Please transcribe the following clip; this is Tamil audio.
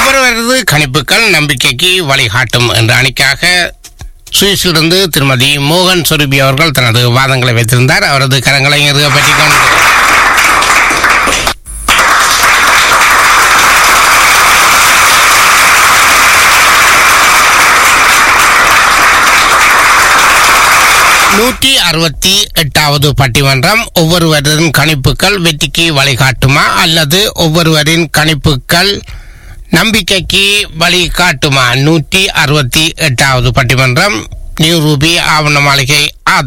ஒவ்வொருவரது கணிப்புகள் நம்பிக்கைக்கு வழிகாட்டும் என்ற அணிக்காக சுவிஸிலிருந்து திருமதி மோகன் சொருபி அவர்கள் தனது வாதங்களை வைத்திருந்தார் அவரது கரங்களை இறுக பற்றிக் கொண்டு நூற்றி அறுபத்தி எட்டாவது பட்டிமன்றம் ஒவ்வொருவரின் கணிப்புகள் வெற்றிக்கு வழிகாட்டுமா அல்லது ஒவ்வொருவரின் கணிப்புகள் நம்பிக்கைக்கு வழிகாட்டுமா நூற்றி அறுபத்தி எட்டாவது பட்டிமன்றம் நியூ ரூபி ஆவண மாளிகை ஆதரவு